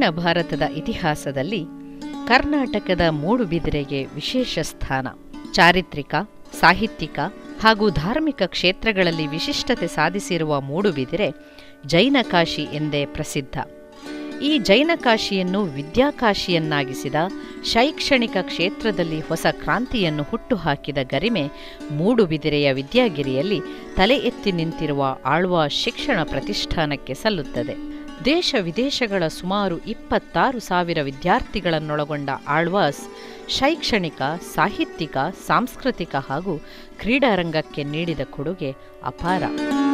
ದಕ್ಷಿಣ ಭಾರತದ ಇತಿಹಾಸದಲ್ಲಿ ಕರ್ನಾಟಕದ ಮೂಡುಬಿದಿರೆಗೆ ವಿಶೇಷ ಸ್ಥಾನ ಚಾರಿತ್ರಿಕ ಸಾಹಿತ್ಯಿಕ ಹಾಗೂ ಧಾರ್ಮಿಕ ಕ್ಷೇತ್ರಗಳಲ್ಲಿ ವಿಶಿಷ್ಟತೆ ಸಾಧಿಸಿರುವ ಮೂಡುಬಿದಿರೆ ಜೈನಕಾಶಿ ಎಂದೇ ಪ್ರಸಿದ್ಧ ಈ ಜೈನಕಾಶಿಯನ್ನು ವಿದ್ಯಾಕಾಶಿಯನ್ನಾಗಿಸಿದ ಶೈಕ್ಷಣಿಕ ಕ್ಷೇತ್ರದಲ್ಲಿ ಹೊಸ ಕ್ರಾಂತಿಯನ್ನು ಹುಟ್ಟುಹಾಕಿದ ಗರಿಮೆ ಮೂಡುಬಿದಿರೆಯ ವಿದ್ಯಾಗಿರಿಯಲ್ಲಿ ತಲೆ ಎತ್ತಿ ನಿಂತಿರುವ ಆಳ್ವ ಶಿಕ್ಷಣ ಪ್ರತಿಷ್ಠಾನಕ್ಕೆ ಸಲ್ಲುತ್ತದೆ ದೇಶ ವಿದೇಶಗಳ ಸುಮಾರು ಇಪ್ಪತ್ತಾರು ಸಾವಿರ ವಿದ್ಯಾರ್ಥಿಗಳನ್ನೊಳಗೊಂಡ ಆಳ್ವಾಸ್ ಶೈಕ್ಷಣಿಕ ಸಾಹಿತ್ಯಿಕ ಸಾಂಸ್ಕೃತಿಕ ಹಾಗೂ ಕ್ರೀಡಾರಂಗಕ್ಕೆ ನೀಡಿದ ಕೊಡುಗೆ ಅಪಾರ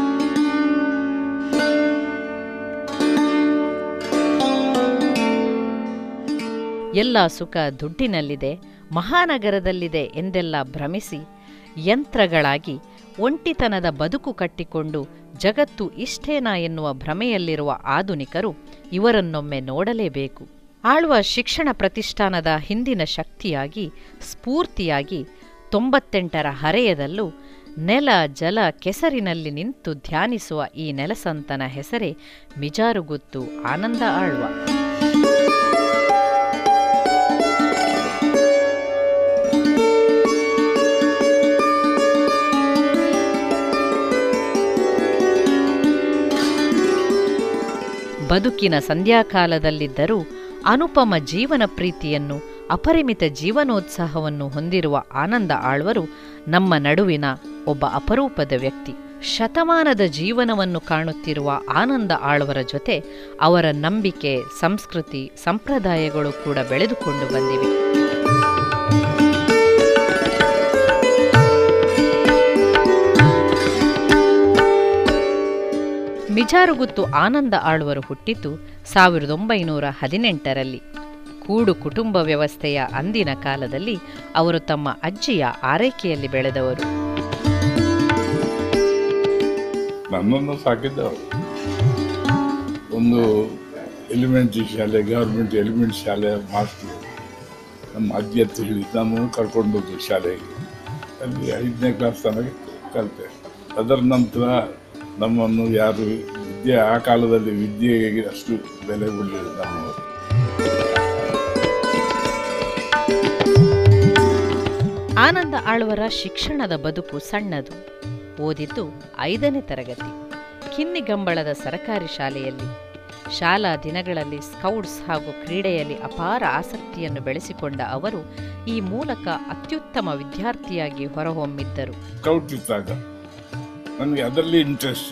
ಎಲ್ಲ ಸುಖ ದುಡ್ಡಿನಲ್ಲಿದೆ ಮಹಾನಗರದಲ್ಲಿದೆ ಎಂದೆಲ್ಲ ಭ್ರಮಿಸಿ ಯಂತ್ರಗಳಾಗಿ ಒಂಟಿತನದ ಬದುಕು ಕಟ್ಟಿಕೊಂಡು ಜಗತ್ತು ಇಷ್ಟೇನಾ ಎನ್ನುವ ಭ್ರಮೆಯಲ್ಲಿರುವ ಆಧುನಿಕರು ಇವರನ್ನೊಮ್ಮೆ ನೋಡಲೇಬೇಕು ಆಳ್ವ ಶಿಕ್ಷಣ ಪ್ರತಿಷ್ಠಾನದ ಹಿಂದಿನ ಶಕ್ತಿಯಾಗಿ ಸ್ಫೂರ್ತಿಯಾಗಿ ತೊಂಬತ್ತೆಂಟರ ಹರೆಯದಲ್ಲೂ ನೆಲ ಜಲ ಕೆಸರಿನಲ್ಲಿ ನಿಂತು ಧ್ಯಾನಿಸುವ ಈ ನೆಲಸಂತನ ಹೆಸರೇ ಮಿಜಾರುಗುತ್ತು ಆನಂದ ಆಳ್ವ ಬದುಕಿನ ಸಂಧ್ಯಾಕಾಲದಲ್ಲಿದ್ದರೂ ಅನುಪಮ ಜೀವನ ಪ್ರೀತಿಯನ್ನು ಅಪರಿಮಿತ ಜೀವನೋತ್ಸಾಹವನ್ನು ಹೊಂದಿರುವ ಆನಂದ ಆಳ್ವರು ನಮ್ಮ ನಡುವಿನ ಒಬ್ಬ ಅಪರೂಪದ ವ್ಯಕ್ತಿ ಶತಮಾನದ ಜೀವನವನ್ನು ಕಾಣುತ್ತಿರುವ ಆನಂದ ಆಳ್ವರ ಜೊತೆ ಅವರ ನಂಬಿಕೆ ಸಂಸ್ಕೃತಿ ಸಂಪ್ರದಾಯಗಳು ಕೂಡ ಬೆಳೆದುಕೊಂಡು ಬಂದಿವೆ ಮಿಜಾರುಗುತ್ತು ಆನಂದ ಆಳ್ವರು ಹುಟ್ಟಿದ್ದು ಸಾವಿರದ ಒಂಬೈನೂರ ಹದಿನೆಂಟರಲ್ಲಿ ಕೂಡು ಕುಟುಂಬ ವ್ಯವಸ್ಥೆಯ ಅಂದಿನ ಕಾಲದಲ್ಲಿ ಅವರು ತಮ್ಮ ಅಜ್ಜಿಯ ಆರೈಕೆಯಲ್ಲಿ ಬೆಳೆದವರು ನನ್ನನ್ನು ಸಾಕಿದ್ದವರು ಒಂದು ಎಲಿಮೆಂಟ್ರಿ ಶಾಲೆ ಗೌರ್ಮೆಂಟ್ ಎಲಿಮೆಂಟ್ ಶಾಲೆ ಮಾಸ್ಟ್ರು ನಮ್ಮ ಅಜ್ಜಿ ಹತ್ರ ಹೇಳಿ ನಾನು ಕರ್ಕೊಂಡು ಹೋದ್ರು ಶಾಲೆಗೆ ಅಲ್ಲಿ ಐದನೇ ಕ್ಲಾಸ್ ತನಕ ಕಲಿತೆ ಅದರ ನಂತರ ನಮ್ಮನ್ನು ಯಾರು ವಿದ್ಯೆ ಆ ಕಾಲದಲ್ಲಿ ವಿದ್ಯೆಗೆ ಅಷ್ಟು ಬೆಲೆ ಕೊಡಲಿಲ್ಲ ನಮ್ಮವರು ಆನಂದ ಆಳ್ವರ ಶಿಕ್ಷಣದ ಬದುಕು ಸಣ್ಣದು ಓದಿದ್ದು ಐದನೇ ತರಗತಿ ಕಿನ್ನಿಗಂಬಳದ ಸರಕಾರಿ ಶಾಲೆಯಲ್ಲಿ ಶಾಲಾ ದಿನಗಳಲ್ಲಿ ಸ್ಕೌಟ್ಸ್ ಹಾಗೂ ಕ್ರೀಡೆಯಲ್ಲಿ ಅಪಾರ ಆಸಕ್ತಿಯನ್ನು ಬೆಳೆಸಿಕೊಂಡ ಅವರು ಈ ಮೂಲಕ ಅತ್ಯುತ್ತಮ ವಿದ್ಯಾರ್ಥಿಯಾಗಿ ಹೊರಹೊಮ್ಮಿದ್ದರು ಸ್ಕೌಟ್ ಇದ್ದಾಗ ನನಗೆ ಅದರಲ್ಲಿ ಇಂಟ್ರೆಸ್ಟ್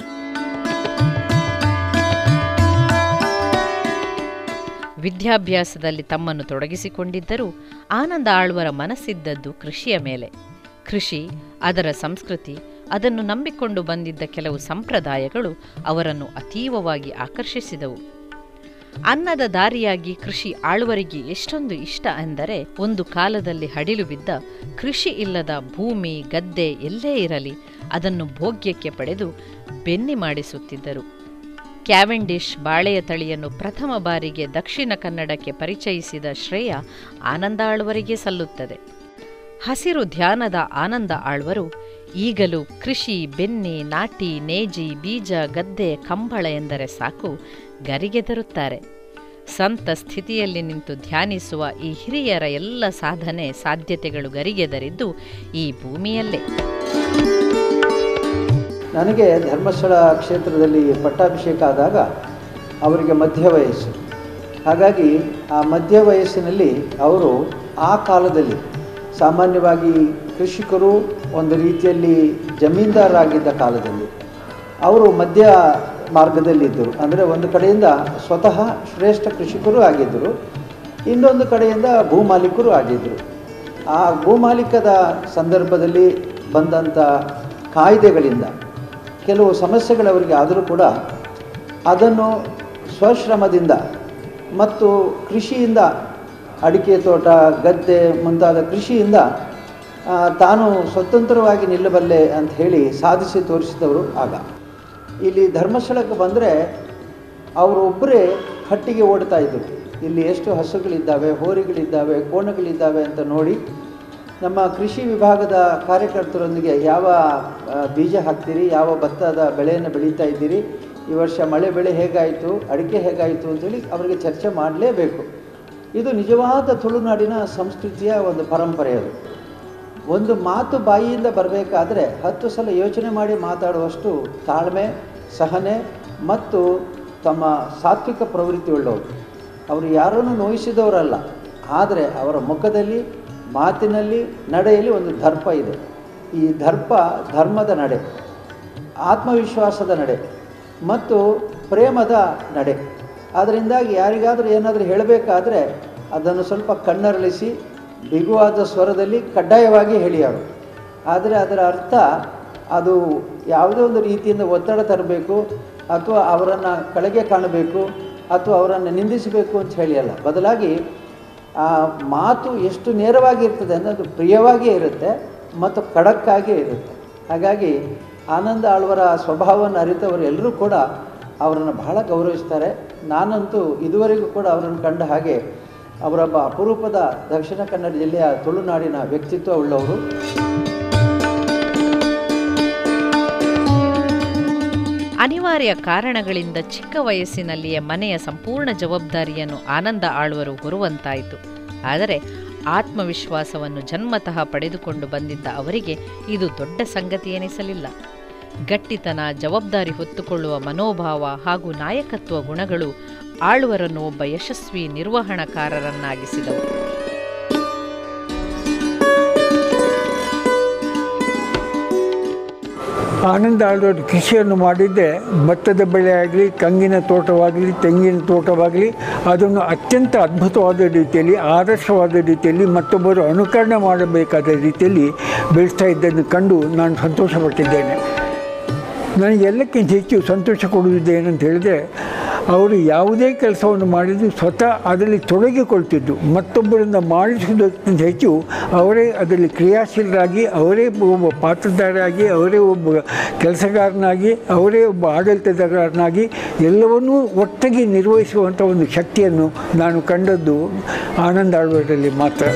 ವಿದ್ಯಾಭ್ಯಾಸದಲ್ಲಿ ತಮ್ಮನ್ನು ತೊಡಗಿಸಿಕೊಂಡಿದ್ದರೂ ಆನಂದ ಆಳ್ವರ ಮನಸ್ಸಿದ್ದದ್ದು ಕೃಷಿಯ ಮೇಲೆ ಕೃಷಿ ಅದರ ಸಂಸ್ಕೃತಿ ಅದನ್ನು ನಂಬಿಕೊಂಡು ಬಂದಿದ್ದ ಕೆಲವು ಸಂಪ್ರದಾಯಗಳು ಅವರನ್ನು ಅತೀವವಾಗಿ ಆಕರ್ಷಿಸಿದವು ಅನ್ನದ ದಾರಿಯಾಗಿ ಕೃಷಿ ಆಳ್ವರಿಗೆ ಎಷ್ಟೊಂದು ಇಷ್ಟ ಎಂದರೆ ಒಂದು ಕಾಲದಲ್ಲಿ ಹಡಿಲು ಬಿದ್ದ ಕೃಷಿ ಇಲ್ಲದ ಭೂಮಿ ಗದ್ದೆ ಎಲ್ಲೇ ಇರಲಿ ಅದನ್ನು ಭೋಗ್ಯಕ್ಕೆ ಪಡೆದು ಬೆನ್ನಿ ಮಾಡಿಸುತ್ತಿದ್ದರು ಕ್ಯಾವೆಂಡಿಶ್ ಬಾಳೆಯ ತಳಿಯನ್ನು ಪ್ರಥಮ ಬಾರಿಗೆ ದಕ್ಷಿಣ ಕನ್ನಡಕ್ಕೆ ಪರಿಚಯಿಸಿದ ಶ್ರೇಯ ಆನಂದ ಆಳ್ವರಿಗೆ ಸಲ್ಲುತ್ತದೆ ಹಸಿರು ಧ್ಯಾನದ ಆನಂದ ಆಳ್ವರು ಈಗಲೂ ಕೃಷಿ ಬೆನ್ನಿ ನಾಟಿ ನೇಜಿ ಬೀಜ ಗದ್ದೆ ಕಂಬಳ ಎಂದರೆ ಸಾಕು ಗರಿಗೆದರುತ್ತಾರೆ ಸಂತ ಸ್ಥಿತಿಯಲ್ಲಿ ನಿಂತು ಧ್ಯಾನಿಸುವ ಈ ಹಿರಿಯರ ಎಲ್ಲ ಸಾಧನೆ ಸಾಧ್ಯತೆಗಳು ಗರಿಗೆದರಿದ್ದು ಈ ಭೂಮಿಯಲ್ಲೇ ನನಗೆ ಧರ್ಮಸ್ಥಳ ಕ್ಷೇತ್ರದಲ್ಲಿ ಪಟ್ಟಾಭಿಷೇಕ ಆದಾಗ ಅವರಿಗೆ ಮಧ್ಯ ವಯಸ್ಸು ಹಾಗಾಗಿ ಆ ಮಧ್ಯ ವಯಸ್ಸಿನಲ್ಲಿ ಅವರು ಆ ಕಾಲದಲ್ಲಿ ಸಾಮಾನ್ಯವಾಗಿ ಕೃಷಿಕರು ಒಂದು ರೀತಿಯಲ್ಲಿ ಜಮೀನ್ದಾರರಾಗಿದ್ದ ಕಾಲದಲ್ಲಿ ಅವರು ಮಧ್ಯ ಮಾರ್ಗದಲ್ಲಿದ್ದರು ಅಂದರೆ ಒಂದು ಕಡೆಯಿಂದ ಸ್ವತಃ ಶ್ರೇಷ್ಠ ಕೃಷಿಕರು ಆಗಿದ್ದರು ಇನ್ನೊಂದು ಕಡೆಯಿಂದ ಭೂಮಾಲೀಕರು ಆಗಿದ್ದರು ಆ ಭೂಮಾಲೀಕದ ಸಂದರ್ಭದಲ್ಲಿ ಬಂದಂಥ ಕಾಯ್ದೆಗಳಿಂದ ಕೆಲವು ಸಮಸ್ಯೆಗಳವರಿಗೆ ಆದರೂ ಕೂಡ ಅದನ್ನು ಸ್ವಶ್ರಮದಿಂದ ಮತ್ತು ಕೃಷಿಯಿಂದ ಅಡಿಕೆ ತೋಟ ಗದ್ದೆ ಮುಂತಾದ ಕೃಷಿಯಿಂದ ಆ, ತಾನು ಸ್ವತಂತ್ರವಾಗಿ ನಿಲ್ಲಬಲ್ಲೆ ಅಂತ ಹೇಳಿ ಸಾಧಿಸಿ ತೋರಿಸಿದವರು ಆಗ ಇಲ್ಲಿ ಧರ್ಮಸ್ಥಳಕ್ಕೆ ಬಂದರೆ ಅವರೊಬ್ಬರೇ ಹಟ್ಟಿಗೆ ಓಡ್ತಾ ಇದ್ದರು ಇಲ್ಲಿ ಎಷ್ಟು ಹಸುಗಳಿದ್ದಾವೆ ಹೋರಿಗಳಿದ್ದಾವೆ ಕೋಣಗಳಿದ್ದಾವೆ ಅಂತ ನೋಡಿ ನಮ್ಮ ಕೃಷಿ ವಿಭಾಗದ ಕಾರ್ಯಕರ್ತರೊಂದಿಗೆ ಯಾವ ಆ, ಬೀಜ ಹಾಕ್ತೀರಿ ಯಾವ ಭತ್ತದ ಬೆಳೆಯನ್ನು ಬೆಳೀತಾ ಇದ್ದೀರಿ ಈ ವರ್ಷ ಮಳೆ ಬೆಳೆ ಹೇಗಾಯಿತು ಅಡಿಕೆ ಹೇಗಾಯಿತು ಅಂತೇಳಿ ಅವರಿಗೆ ಚರ್ಚೆ ಮಾಡಲೇಬೇಕು ಇದು ನಿಜವಾದ ತುಳುನಾಡಿನ ಸಂಸ್ಕೃತಿಯ ಒಂದು ಪರಂಪರೆ ಅದು ಒಂದು ಮಾತು ಬಾಯಿಯಿಂದ ಬರಬೇಕಾದ್ರೆ ಹತ್ತು ಸಲ ಯೋಚನೆ ಮಾಡಿ ಮಾತಾಡುವಷ್ಟು ತಾಳ್ಮೆ ಸಹನೆ ಮತ್ತು ತಮ್ಮ ಸಾತ್ವಿಕ ಪ್ರವೃತ್ತಿ ಉಳ್ಳವರು ಅವರು ಯಾರನ್ನು ನೋಯಿಸಿದವರಲ್ಲ ಆದರೆ ಅವರ ಮುಖದಲ್ಲಿ ಮಾತಿನಲ್ಲಿ ನಡೆಯಲ್ಲಿ ಒಂದು ದರ್ಪ ಇದೆ ಈ ದರ್ಪ ಧರ್ಮದ ನಡೆ ಆತ್ಮವಿಶ್ವಾಸದ ನಡೆ ಮತ್ತು ಪ್ರೇಮದ ನಡೆ ಅದರಿಂದಾಗಿ ಯಾರಿಗಾದರೂ ಏನಾದರೂ ಹೇಳಬೇಕಾದ್ರೆ ಅದನ್ನು ಸ್ವಲ್ಪ ಕಣ್ಣರಳಿಸಿ ಬಿಗುವಾದ ಸ್ವರದಲ್ಲಿ ಕಡ್ಡಾಯವಾಗಿ ಹೇಳಿಯಾರು ಆದರೆ ಅದರ ಅರ್ಥ ಅದು ಯಾವುದೇ ಒಂದು ರೀತಿಯಿಂದ ಒತ್ತಡ ತರಬೇಕು ಅಥವಾ ಅವರನ್ನು ಕೆಳಗೆ ಕಾಣಬೇಕು ಅಥವಾ ಅವರನ್ನು ನಿಂದಿಸಬೇಕು ಅಂತ ಹೇಳಿ ಅಲ್ಲ ಬದಲಾಗಿ ಆ ಮಾತು ಎಷ್ಟು ನೇರವಾಗಿರ್ತದೆ ಅಂದರೆ ಅದು ಪ್ರಿಯವಾಗಿಯೇ ಇರುತ್ತೆ ಮತ್ತು ಖಡಕ್ಕಾಗಿಯೇ ಇರುತ್ತೆ ಹಾಗಾಗಿ ಆನಂದ ಆಳ್ವರ ಸ್ವಭಾವವನ್ನು ಅರಿತವರು ಎಲ್ಲರೂ ಕೂಡ ಅವರನ್ನು ಬಹಳ ಗೌರವಿಸ್ತಾರೆ ನಾನಂತೂ ಇದುವರೆಗೂ ಕೂಡ ಅವರನ್ನು ಕಂಡ ಹಾಗೆ ಅವರೊಬ್ಬ ಅಪರೂಪದ ದಕ್ಷಿಣ ಕನ್ನಡ ಜಿಲ್ಲೆಯ ತುಳುನಾಡಿನ ವ್ಯಕ್ತಿತ್ವ ಉಳ್ಳವರು ಅನಿವಾರ್ಯ ಕಾರಣಗಳಿಂದ ಚಿಕ್ಕ ವಯಸ್ಸಿನಲ್ಲಿಯೇ ಮನೆಯ ಸಂಪೂರ್ಣ ಜವಾಬ್ದಾರಿಯನ್ನು ಆನಂದ ಆಳುವರು ಹೊರುವಂತಾಯಿತು ಆದರೆ ಆತ್ಮವಿಶ್ವಾಸವನ್ನು ಜನ್ಮತಃ ಪಡೆದುಕೊಂಡು ಬಂದಿದ್ದ ಅವರಿಗೆ ಇದು ದೊಡ್ಡ ಸಂಗತಿ ಎನಿಸಲಿಲ್ಲ ಗಟ್ಟಿತನ ಜವಾಬ್ದಾರಿ ಹೊತ್ತುಕೊಳ್ಳುವ ಮನೋಭಾವ ಹಾಗೂ ನಾಯಕತ್ವ ಗುಣಗಳು ಆಳುವರನ್ನು ಒಬ್ಬ ಯಶಸ್ವಿ ನಿರ್ವಹಣಕಾರರನ್ನಾಗಿಸಿದವು ಆನಂದ ಆಳ್ವರು ಕೃಷಿಯನ್ನು ಮಾಡಿದ್ದೆ ಭತ್ತದ ಬೆಳೆ ಆಗಲಿ ಕಂಗಿನ ತೋಟವಾಗಲಿ ತೆಂಗಿನ ತೋಟವಾಗಲಿ ಅದನ್ನು ಅತ್ಯಂತ ಅದ್ಭುತವಾದ ರೀತಿಯಲ್ಲಿ ಆದರ್ಶವಾದ ರೀತಿಯಲ್ಲಿ ಮತ್ತೊಬ್ಬರು ಅನುಕರಣೆ ಮಾಡಬೇಕಾದ ರೀತಿಯಲ್ಲಿ ಬೆಳೆಸ್ತಾ ಇದ್ದನ್ನು ಕಂಡು ನಾನು ಸಂತೋಷಪಟ್ಟಿದ್ದೇನೆ ನನಗೆ ಎಲ್ಲಕ್ಕಿಂತ ಹೆಚ್ಚು ಸಂತೋಷ ಕೊಡುವುದು ಏನಂತ ಹೇಳಿದರೆ ಅವರು ಯಾವುದೇ ಕೆಲಸವನ್ನು ಮಾಡಿದರೂ ಸ್ವತಃ ಅದರಲ್ಲಿ ತೊಡಗಿಕೊಳ್ತಿದ್ದು ಮತ್ತೊಬ್ಬರಿಂದ ಮಾಡಿಸುವುದಕ್ಕಿಂತ ಹೆಚ್ಚು ಅವರೇ ಅದರಲ್ಲಿ ಕ್ರಿಯಾಶೀಲರಾಗಿ ಅವರೇ ಒಬ್ಬ ಪಾತ್ರಧಾರಿಯಾಗಿ ಅವರೇ ಒಬ್ಬ ಕೆಲಸಗಾರನಾಗಿ ಅವರೇ ಒಬ್ಬ ಆಡಳಿತಗಾರನಾಗಿ ಎಲ್ಲವನ್ನೂ ಒಟ್ಟಿಗೆ ನಿರ್ವಹಿಸುವಂಥ ಒಂದು ಶಕ್ತಿಯನ್ನು ನಾನು ಕಂಡದ್ದು ಆನಂದ ಆಳ್ವರಲ್ಲಿ ಮಾತ್ರ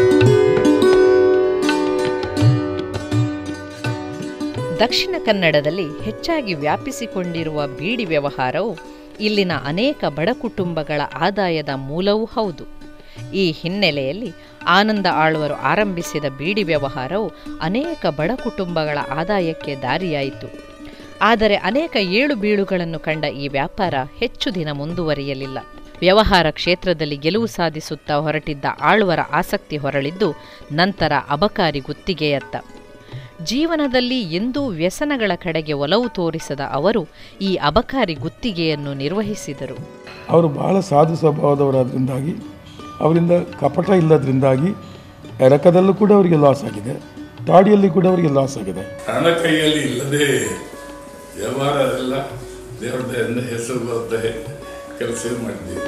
ದಕ್ಷಿಣ ಕನ್ನಡದಲ್ಲಿ ಹೆಚ್ಚಾಗಿ ವ್ಯಾಪಿಸಿಕೊಂಡಿರುವ ಬೀಡಿ ವ್ಯವಹಾರವು ಇಲ್ಲಿನ ಅನೇಕ ಬಡ ಕುಟುಂಬಗಳ ಆದಾಯದ ಮೂಲವೂ ಹೌದು ಈ ಹಿನ್ನೆಲೆಯಲ್ಲಿ ಆನಂದ ಆಳ್ವರು ಆರಂಭಿಸಿದ ಬೀಡಿ ವ್ಯವಹಾರವು ಅನೇಕ ಬಡ ಕುಟುಂಬಗಳ ಆದಾಯಕ್ಕೆ ದಾರಿಯಾಯಿತು ಆದರೆ ಅನೇಕ ಏಳು ಬೀಳುಗಳನ್ನು ಕಂಡ ಈ ವ್ಯಾಪಾರ ಹೆಚ್ಚು ದಿನ ಮುಂದುವರಿಯಲಿಲ್ಲ ವ್ಯವಹಾರ ಕ್ಷೇತ್ರದಲ್ಲಿ ಗೆಲುವು ಸಾಧಿಸುತ್ತಾ ಹೊರಟಿದ್ದ ಆಳ್ವರ ಆಸಕ್ತಿ ಹೊರಳಿದ್ದು ನಂತರ ಅಬಕಾರಿ ಗುತ್ತಿಗೆಯತ್ತ ಜೀವನದಲ್ಲಿ ಎಂದೂ ವ್ಯಸನಗಳ ಕಡೆಗೆ ಒಲವು ತೋರಿಸದ ಅವರು ಈ ಅಬಕಾರಿ ಗುತ್ತಿಗೆಯನ್ನು ನಿರ್ವಹಿಸಿದರು ಅವರು ಬಹಳ ಸಾಧು ಸ್ವಭಾವದವರಾದ್ರಿಂದಾಗಿ ಅವರಿಂದ ಕಪಟ ಇಲ್ಲದ್ರಿಂದಾಗಿ ಎರಕದಲ್ಲೂ ಕೂಡ ಅವರಿಗೆ ಲಾಸ್ ಆಗಿದೆ ತಾಡಿಯಲ್ಲಿ ಕೂಡ ಅವರಿಗೆ ಲಾಸ್ ಆಗಿದೆ ಹಣ ಕೈಯಲ್ಲಿ ಇಲ್ಲದೆ ವ್ಯವಹಾರ ಎಲ್ಲ ದೇವರ ದಯೆಯಿಂದ ಹೆಸರು ಬದ್ಧ ಕೆಲಸ ಮಾಡಿದ್ದೀವಿ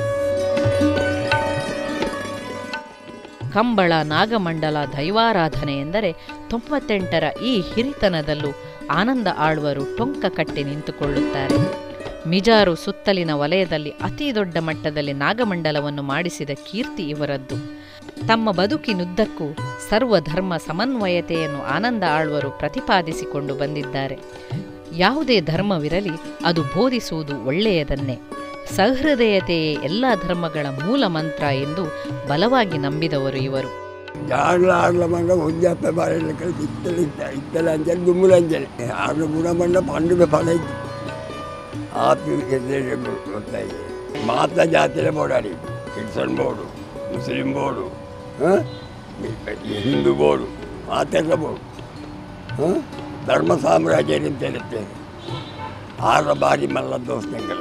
ಕಂಬಳ ನಾಗಮಂಡಲ ದೈವಾರಾಧನೆ ಎಂದರೆ ತೊಂಬತ್ತೆಂಟರ ಈ ಹಿರಿತನದಲ್ಲೂ ಆನಂದ ಆಳ್ವರು ಟೊಂಕ ಕಟ್ಟಿ ನಿಂತುಕೊಳ್ಳುತ್ತಾರೆ ಮಿಜಾರು ಸುತ್ತಲಿನ ವಲಯದಲ್ಲಿ ಅತಿ ದೊಡ್ಡ ಮಟ್ಟದಲ್ಲಿ ನಾಗಮಂಡಲವನ್ನು ಮಾಡಿಸಿದ ಕೀರ್ತಿ ಇವರದ್ದು ತಮ್ಮ ಬದುಕಿನುದ್ದಕ್ಕೂ ಸರ್ವಧರ್ಮ ಸಮನ್ವಯತೆಯನ್ನು ಆನಂದ ಆಳ್ವರು ಪ್ರತಿಪಾದಿಸಿಕೊಂಡು ಬಂದಿದ್ದಾರೆ ಯಾವುದೇ ಧರ್ಮವಿರಲಿ ಅದು ಬೋಧಿಸುವುದು ಒಳ್ಳೆಯದನ್ನೇ ಸಹೃದಯತೆಯೇ ಎಲ್ಲ ಧರ್ಮಗಳ ಮೂಲ ಮಂತ್ರ ಎಂದು ಬಲವಾಗಿ ನಂಬಿದವರು ಇವರು ಯಾರ್ಲ ಆರ್ಲ ಮಂಡ ಒಂಜಾಪೆ ಬಾಳೆಲ್ಲ ಕಳಿಸಿ ಇತ್ತಲ ಇತ್ತ ಇತ್ತಲ ಅಂಜಲ್ ಗುಮ್ಮಲ ಅಂಜಲ್ ಆರ್ಲ ಗುಣ ಮಂಡ ಪಂಡುಗೆ ಫಲ ಇತ್ತು ಆಪಿ ಎದುರು ಗೊತ್ತಾಯಿದೆ ಮಾತ ಜಾತಿಲೆ ಬೋಡಾಡಿ ಕ್ರಿಶ್ಚನ್ ಬೋರ್ಡು ಮುಸ್ಲಿಂ ಬೋರ್ಡು ಹಿಂದೂ ಬೋರ್ಡು ಮಾತೆಲ್ಲ ಬೋರ್ಡು ಹಾಂ ಧರ್ಮ ಸಾಮ್ರಾಜ್ಯ ಅಂತ ಇರುತ್ತೆ ಆರ ಬಾರಿ ಮಲ್ಲ ದೋಸ್ತಂಗಲ್ಲ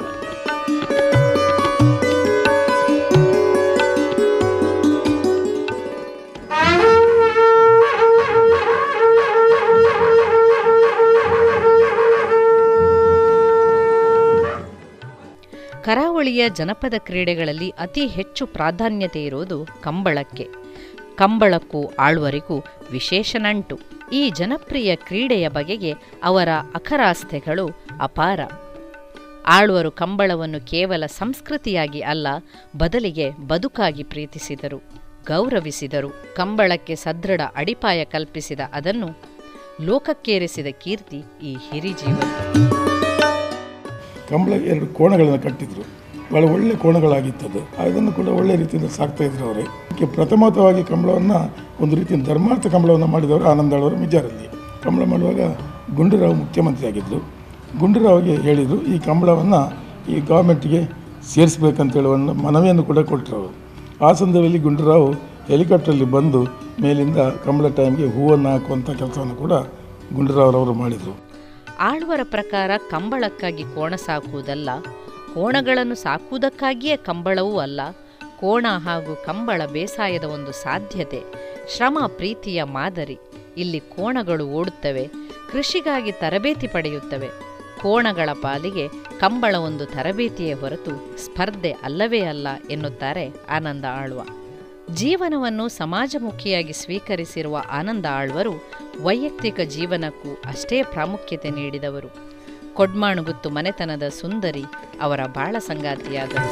ಕರಾವಳಿಯ ಜನಪದ ಕ್ರೀಡೆಗಳಲ್ಲಿ ಅತಿ ಹೆಚ್ಚು ಪ್ರಾಧಾನ್ಯತೆ ಇರುವುದು ಕಂಬಳಕ್ಕೆ ಕಂಬಳಕ್ಕೂ ಆಳ್ವರಿಗೂ ವಿಶೇಷ ನಂಟು ಈ ಜನಪ್ರಿಯ ಕ್ರೀಡೆಯ ಬಗೆಗೆ ಅವರ ಅಖರಾಸ್ಥೆಗಳು ಅಪಾರ ಆಳ್ವರು ಕಂಬಳವನ್ನು ಕೇವಲ ಸಂಸ್ಕೃತಿಯಾಗಿ ಅಲ್ಲ ಬದಲಿಗೆ ಬದುಕಾಗಿ ಪ್ರೀತಿಸಿದರು ಗೌರವಿಸಿದರು ಕಂಬಳಕ್ಕೆ ಸದೃಢ ಅಡಿಪಾಯ ಕಲ್ಪಿಸಿದ ಅದನ್ನು ಲೋಕಕ್ಕೇರಿಸಿದ ಕೀರ್ತಿ ಈ ಹಿರಿಜೀವದ್ದು ಕಂಬಳ ಎರಡು ಕೋಣಗಳನ್ನು ಕಟ್ಟಿದ್ರು ಭಾಳ ಒಳ್ಳೆ ಕೋಣಗಳಾಗಿತ್ತದು ಅದನ್ನು ಕೂಡ ಒಳ್ಳೆ ರೀತಿಯಿಂದ ಸಾಕ್ತಾ ಇದ್ರು ಅವರೇ ಅದಕ್ಕೆ ಪ್ರಥಮತವಾಗಿ ಕಂಬಳವನ್ನು ಒಂದು ರೀತಿಯ ಧರ್ಮಾರ್ಥ ಕಂಬಳವನ್ನು ಮಾಡಿದವರು ಆನಂದಾಳವರು ಮಿಜಾರಲ್ಲಿ ಕಂಬಳ ಮಾಡುವಾಗ ಗುಂಡೂರಾವ್ ಮುಖ್ಯಮಂತ್ರಿ ಆಗಿದ್ದರು ಗುಂಡೂರಾವ್ಗೆ ಹೇಳಿದರು ಈ ಕಂಬಳವನ್ನು ಈ ಗೌರ್ಮೆಂಟ್ಗೆ ಸೇರಿಸ್ಬೇಕಂತ ಹೇಳುವ ಮನವಿಯನ್ನು ಕೂಡ ಕೊಟ್ಟರು ಅವರು ಆ ಸಂದರ್ಭದಲ್ಲಿ ಗುಂಡೂರಾವ್ ಹೆಲಿಕಾಪ್ಟ್ರಲ್ಲಿ ಬಂದು ಮೇಲಿಂದ ಕಂಬಳ ಟೈಮ್ಗೆ ಹೂವನ್ನು ಹಾಕುವಂಥ ಕೆಲಸವನ್ನು ಕೂಡ ಗುಂಡೂರಾವ್ರವರು ಮಾಡಿದರು ಆಳ್ವರ ಪ್ರಕಾರ ಕಂಬಳಕ್ಕಾಗಿ ಕೋಣ ಸಾಕುವುದಲ್ಲ ಕೋಣಗಳನ್ನು ಸಾಕುವುದಕ್ಕಾಗಿಯೇ ಕಂಬಳವೂ ಅಲ್ಲ ಕೋಣ ಹಾಗೂ ಕಂಬಳ ಬೇಸಾಯದ ಒಂದು ಸಾಧ್ಯತೆ ಶ್ರಮ ಪ್ರೀತಿಯ ಮಾದರಿ ಇಲ್ಲಿ ಕೋಣಗಳು ಓಡುತ್ತವೆ ಕೃಷಿಗಾಗಿ ತರಬೇತಿ ಪಡೆಯುತ್ತವೆ ಕೋಣಗಳ ಪಾಲಿಗೆ ಕಂಬಳ ಒಂದು ತರಬೇತಿಯೇ ಹೊರತು ಸ್ಪರ್ಧೆ ಅಲ್ಲವೇ ಅಲ್ಲ ಎನ್ನುತ್ತಾರೆ ಆನಂದ ಆಳ್ವ ಜೀವನವನ್ನು ಸಮಾಜಮುಖಿಯಾಗಿ ಸ್ವೀಕರಿಸಿರುವ ಆನಂದ ಆಳ್ವರು ವೈಯಕ್ತಿಕ ಜೀವನಕ್ಕೂ ಅಷ್ಟೇ ಪ್ರಾಮುಖ್ಯತೆ ನೀಡಿದವರು ಕೊಡ್ಮಾಣುಗುತ್ತು ಮನೆತನದ ಸುಂದರಿ ಅವರ ಬಾಳ ಸಂಗಾತಿಯಾದರು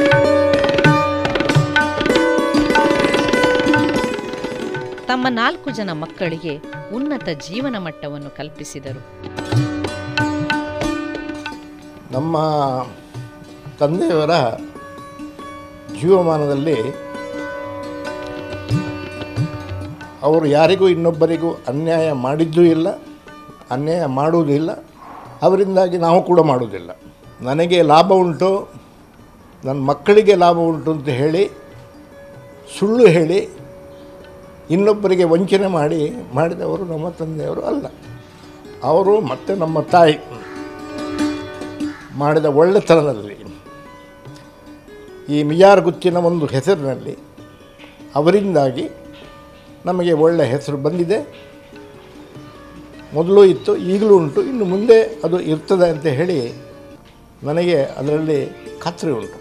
ತಮ್ಮ ನಾಲ್ಕು ಜನ ಮಕ್ಕಳಿಗೆ ಉನ್ನತ ಜೀವನ ಮಟ್ಟವನ್ನು ಕಲ್ಪಿಸಿದರು ನಮ್ಮ ತಂದೆಯವರ ಜೀವಮಾನದಲ್ಲಿ ಅವರು ಯಾರಿಗೂ ಇನ್ನೊಬ್ಬರಿಗೂ ಅನ್ಯಾಯ ಮಾಡಿದ್ದೂ ಇಲ್ಲ ಅನ್ಯಾಯ ಮಾಡುವುದಿಲ್ಲ ಅವರಿಂದಾಗಿ ನಾವು ಕೂಡ ಮಾಡುವುದಿಲ್ಲ ನನಗೆ ಲಾಭ ಉಂಟು ನನ್ನ ಮಕ್ಕಳಿಗೆ ಲಾಭ ಉಂಟು ಅಂತ ಹೇಳಿ ಸುಳ್ಳು ಹೇಳಿ ಇನ್ನೊಬ್ಬರಿಗೆ ವಂಚನೆ ಮಾಡಿ ಮಾಡಿದವರು ನಮ್ಮ ತಂದೆಯವರು ಅಲ್ಲ ಅವರು ಮತ್ತು ನಮ್ಮ ತಾಯಿ ಮಾಡಿದ ಒಳ್ಳೆತನದಲ್ಲಿ ಈ ಮಿಯಾರ್ ಗುಚ್ಚಿನ ಒಂದು ಹೆಸರಿನಲ್ಲಿ ಅವರಿಂದಾಗಿ ನಮಗೆ ಒಳ್ಳೆಯ ಹೆಸರು ಬಂದಿದೆ ಮೊದಲು ಇತ್ತು ಈಗಲೂ ಉಂಟು ಇನ್ನು ಮುಂದೆ ಅದು ಇರ್ತದೆ ಅಂತ ಹೇಳಿ ನನಗೆ ಅದರಲ್ಲಿ ಖಾತ್ರಿ ಉಂಟು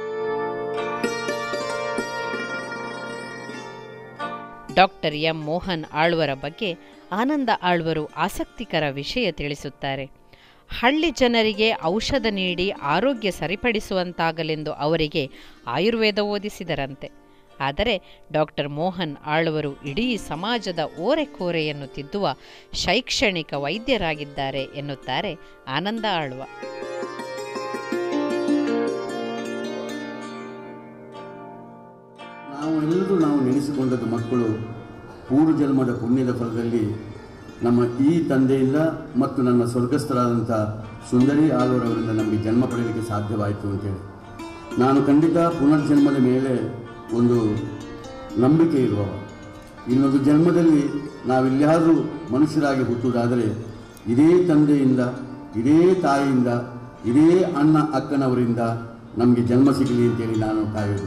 ಡಾಕ್ಟರ್ ಎಂ ಮೋಹನ್ ಆಳ್ವರ ಬಗ್ಗೆ ಆನಂದ ಆಳ್ವರು ಆಸಕ್ತಿಕರ ವಿಷಯ ತಿಳಿಸುತ್ತಾರೆ ಹಳ್ಳಿ ಜನರಿಗೆ ಔಷಧ ನೀಡಿ ಆರೋಗ್ಯ ಸರಿಪಡಿಸುವಂತಾಗಲೆಂದು ಅವರಿಗೆ ಆಯುರ್ವೇದ ಓದಿಸಿದರಂತೆ ಆದರೆ ಡಾಕ್ಟರ್ ಮೋಹನ್ ಆಳ್ವರು ಇಡೀ ಸಮಾಜದ ಓರೆಕೋರೆಯನ್ನು ತಿದ್ದುವ ಶೈಕ್ಷಣಿಕ ವೈದ್ಯರಾಗಿದ್ದಾರೆ ಎನ್ನುತ್ತಾರೆ ಆನಂದ ಆಳ್ವ ನಾವೆಲ್ಲರೂ ನಾವು ನೆನೆಸಿಕೊಂಡದ್ದು ಮಕ್ಕಳು ಪೂರ್ವ ಜನ್ಮದ ಪುಣ್ಯದ ಫಲದಲ್ಲಿ ನಮ್ಮ ಈ ತಂದೆಯಿಂದ ಮತ್ತು ನನ್ನ ಸ್ವರ್ಗಸ್ಥರಾದಂಥ ಸುಂದರಿ ಆಳ್ವರವರಿಂದ ನಮಗೆ ಜನ್ಮ ಪಡೆಯಲಿಕ್ಕೆ ಸಾಧ್ಯವಾಯಿತು ಅಂತೇಳಿ ನಾನು ಖಂಡಿತ ಪುನರ್ಜನ್ಮದ ಮೇಲೆ ಒಂದು ನಂಬಿಕೆ ಇರುವವ ಇನ್ನೊಂದು ಜನ್ಮದಲ್ಲಿ ನಾವೆಲ್ಲಾದರೂ ಮನುಷ್ಯರಾಗಿ ಹುಟ್ಟುವುದಾದರೆ ಇದೇ ತಂದೆಯಿಂದ ಇದೇ ತಾಯಿಯಿಂದ ಇದೇ ಅಣ್ಣ ಅಕ್ಕನವರಿಂದ ನಮಗೆ ಜನ್ಮ ಸಿಗಲಿ ಅಂತೇಳಿ ನಾನು ಕಾಯೋದು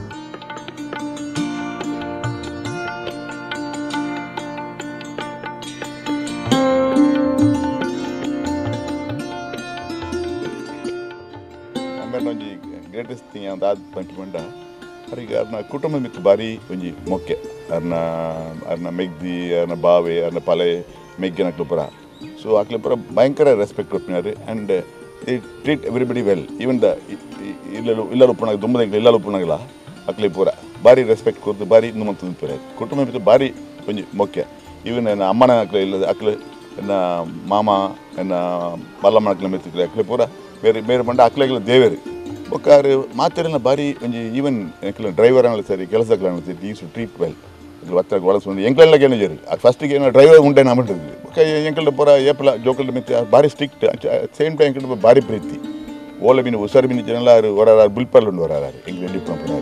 ಆಮೇಲೆ ಒಂಜಿ ಗ್ರೇಟೆಸ್ಟ್ ಥಿಂಗ್ ಅಂತ ಆದ್ ಪಂಚಮಂಡ ಅವ್ರಿಗೆ ಅವ್ರನ್ನ ಕುಟುಂಬ ಮಿತ್ತು ಬಾರಿ ಒಂಜಿ ಮೊಕ್ಕೆ ಅವ್ರನ್ನ ಅವ್ರನ್ನ ಮೆಗ್ದಿ ಅವ್ರನ್ನ ಬಾವೆ ಅವ್ರನ್ನ ಪಲೆ ಮೆಗ್ಗಿನ ಪುರ ಸೊ ಆಕ್ಲೆ ಪುರ ಭಯಂಕರ ರೆಸ್ಪೆಕ್ಟ್ ಕೊಟ್ಟಿನಾರು and they treat everybody well even the ಇಲ್ಲಲು ಇಲ್ಲಲು ಉಪ್ಪುಣಾಗ ದುಂಬದ ಇಲ್ಲಲು ಉಪ್ಪುಣಾಗಲ ಅಕ್ಲೆ ಪೂರ ಭಾರಿ ರೆಸ್ಪೆಕ್ಟ್ ಕೊಟ್ಟು ಭಾರಿ ಇನ್ನು ಮಂತು ಪೂರ ಕುಟುಂಬ ಮಿತ್ತು ಭಾರಿ ಒಂಜಿ ಮೊಕ್ಕೆ ಈವನ್ ನನ್ನ ಅಮ್ಮನ ಅಕ್ಲೆ ಇಲ್ಲದ ಅಕ್ಲೆ ಎನ್ನ ಮಾಮ ಎನ್ನ ಮಲ್ಲಮ್ಮನ ಅಕ್ಲೆ ಮೆತ್ತಿಕ್ಲೆ ಅಕ್ಲೆ ಪೂರ ಬೇರೆ ಬೇರೆ ಬಂಡ ಅಕ್ಲೆಗಳ ದೇವೇರು ಒಕ್ಕಾರು ಮಾತೆರೆಲ್ಲ ಬಾರಿ ಒಂಜಿ ಈವನ್ ಎಂಕಲ ಡ್ರೈವರ್ ಅನ್ನಲ್ಲ ಸರಿ ಕೆಲಸಗಳು ಸರಿ ಈಸು ಟ್ರೀಟ್ ವೆಲ್ ಇದು ಒತ್ತ ಒಳಸ್ಕೊಂಡು ಎಂಕಲೆಲ್ಲ ಏನು ಜರಿ ಫಸ್ಟಿಗೆ ಏನೋ ಡ್ರೈವರ್ ಉಂಟೆ ನಾ ಬಿಟ್ಟಿದ್ವಿ ಓಕೆ ಎಂಕಲ್ದ ಪೂರ ಏಪಲ ಜೋಕಲ್ದ ಮಿತ್ತೆ ಭಾರಿ ಸ್ಟ್ರಿಕ್ಟ್ ಸೇಮ್ ಟೈಮ್ ಎಂಕಲ್ದ ಭಾರಿ ಪ್ರೀತಿ ಓಲ ಮೀನು ಉಸಾರು ಮೀನು ಜನ ಹೊರಾರ ಬುಲ್ಪಲ್ ಉಂಡು ಹೊರಾರ ಎಂಕಲ್ ಡಿಪ್ಲೊಮ ಪುರಾರು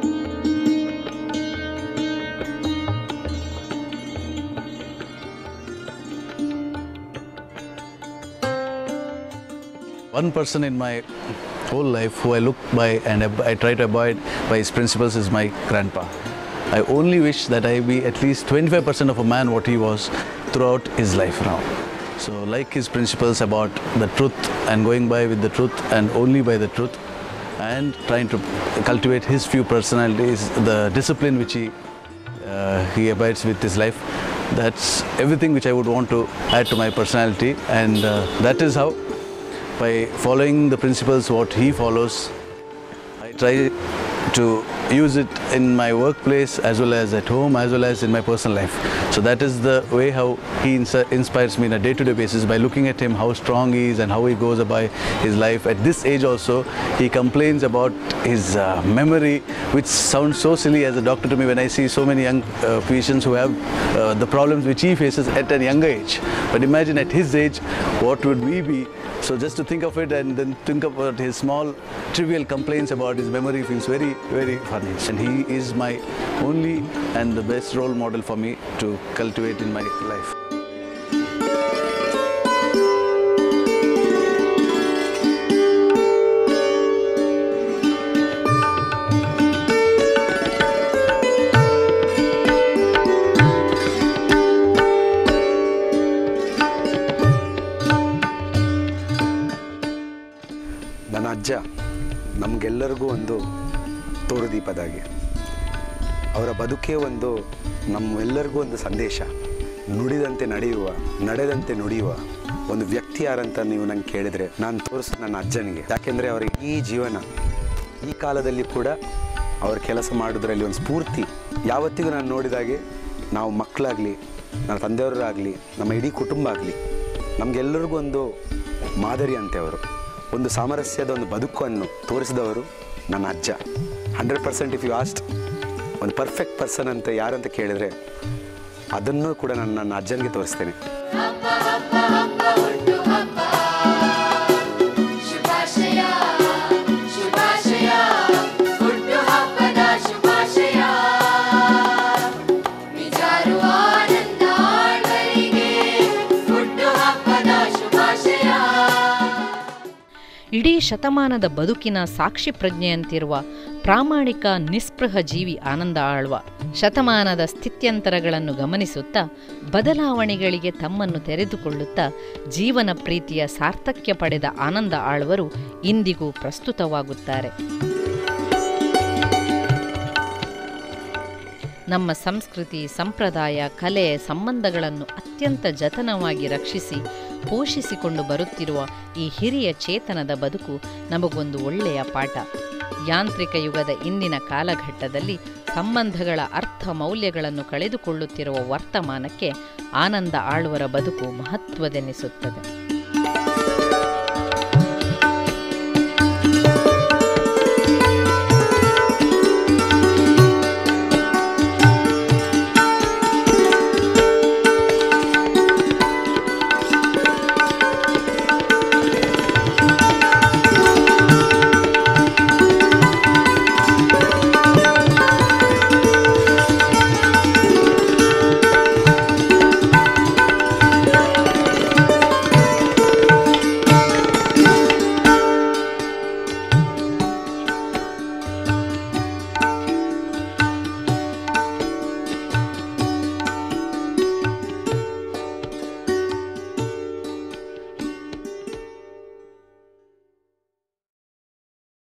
One person in my whole life who I look by and I I try to abide by his principles is my grandpa. I only wish that I be at least 25% of a man what he was throughout his life now. So, like his principles about the truth and going by with the truth and only by the truth, and trying to cultivate his few personalities, the discipline which he uh, he abides with his life. That's everything which I would want to add to my personality, and uh, that is how, by following the principles what he follows, I try to use it in my workplace as well as at home as well as in my personal life. So that is the way how he ins- inspires me on a day-to-day basis by looking at him how strong he is and how he goes about his life. At this age also, he complains about his uh, memory, which sounds so silly as a doctor to me when I see so many young uh, patients who have uh, the problems which he faces at a younger age. But imagine at his age, what would we be? So just to think of it and then think about his small trivial complaints about his memory feels very, very funny. And he is my only and the best role model for me to cultivate in my life. ನನ್ನ ಅಜ್ಜ ನಮಗೆಲ್ಲರಿಗೂ ಒಂದು ತೋರುದೀಪದಾಗೆ ಅವರ ಬದುಕೇ ಒಂದು ನಮ್ಮೆಲ್ಲರಿಗೂ ಒಂದು ಸಂದೇಶ ನುಡಿದಂತೆ ನಡೆಯುವ ನಡೆದಂತೆ ನುಡಿಯುವ ಒಂದು ವ್ಯಕ್ತಿ ಯಾರಂತ ನೀವು ನಂಗೆ ಕೇಳಿದರೆ ನಾನು ತೋರಿಸೋದು ನನ್ನ ಅಜ್ಜನಿಗೆ ಯಾಕೆಂದರೆ ಅವರ ಈ ಜೀವನ ಈ ಕಾಲದಲ್ಲಿ ಕೂಡ ಅವ್ರ ಕೆಲಸ ಮಾಡೋದ್ರಲ್ಲಿ ಒಂದು ಸ್ಫೂರ್ತಿ ಯಾವತ್ತಿಗೂ ನಾನು ನೋಡಿದಾಗೆ ನಾವು ಮಕ್ಕಳಾಗಲಿ ನನ್ನ ತಂದೆಯವರಾಗಲಿ ನಮ್ಮ ಇಡೀ ಕುಟುಂಬ ಆಗಲಿ ನಮಗೆಲ್ಲರಿಗೂ ಒಂದು ಮಾದರಿ ಅಂತೆ ಅವರು ಒಂದು ಸಾಮರಸ್ಯದ ಒಂದು ಬದುಕನ್ನು ತೋರಿಸಿದವರು ನನ್ನ ಅಜ್ಜ hundred percent if you asked ಒಂದು ಪರ್ಫೆಕ್ಟ್ ಪರ್ಸನ್ ಅಂತ ಯಾರಂತ ಕೇಳಿದರೆ ಅದನ್ನು ಕೂಡ ನಾನು ನನ್ನ ಅಜ್ಜನಿಗೆ ತೋರಿಸ್ತೇನೆ ಶುಭಾಶಯ ಶುಭಾಶಯ ಹುಟ್ಟು ಹಬ್ಬದ ಶುಭಾಶಯ ವಿಚಾರು ಆನಂದ ಆಳ್ವರಿಗೆ ಹುಟ್ಟು ಹಬ್ಬದ ಶುಭಾಶಯ ಇಡೀ ಶತಮಾನದ ಬದುಕಿನ ಸಾಕ್ಷಿ ಪ್ರಜ್ಞೆಯಂತಿರುವ ಪ್ರಾಮಾಣಿಕ ನಿಸ್ಪೃಹ ಜೀವಿ ಆನಂದ ಆಳ್ವ ಶತಮಾನದ ಸ್ಥಿತ್ಯಂತರಗಳನ್ನು ಗಮನಿಸುತ್ತಾ ಬದಲಾವಣೆಗಳಿಗೆ ತಮ್ಮನ್ನು ತೆರೆದುಕೊಳ್ಳುತ್ತಾ ಜೀವನ ಪ್ರೀತಿಯ ಸಾರ್ಥಕ್ಯ ಪಡೆದ ಆನಂದ ಆಳ್ವರು ಇಂದಿಗೂ ಪ್ರಸ್ತುತವಾಗುತ್ತಾರೆ ನಮ್ಮ ಸಂಸ್ಕೃತಿ ಸಂಪ್ರದಾಯ ಕಲೆ ಸಂಬಂಧಗಳನ್ನು ಅತ್ಯಂತ ಜತನವಾಗಿ ರಕ್ಷಿಸಿ ಪೋಷಿಸಿಕೊಂಡು ಬರುತ್ತಿರುವ ಈ ಹಿರಿಯ ಚೇತನದ ಬದುಕು ನಮಗೊಂದು ಒಳ್ಳೆಯ ಪಾಠ ಯಾಂತ್ರಿಕ ಯುಗದ ಇಂದಿನ ಕಾಲಘಟ್ಟದಲ್ಲಿ ಸಂಬಂಧಗಳ ಅರ್ಥ ಮೌಲ್ಯಗಳನ್ನು ಕಳೆದುಕೊಳ್ಳುತ್ತಿರುವ ವರ್ತಮಾನಕ್ಕೆ ಆನಂದ ಆಳುವರ ಬದುಕು ಮಹತ್ವದೆನಿಸುತ್ತದೆ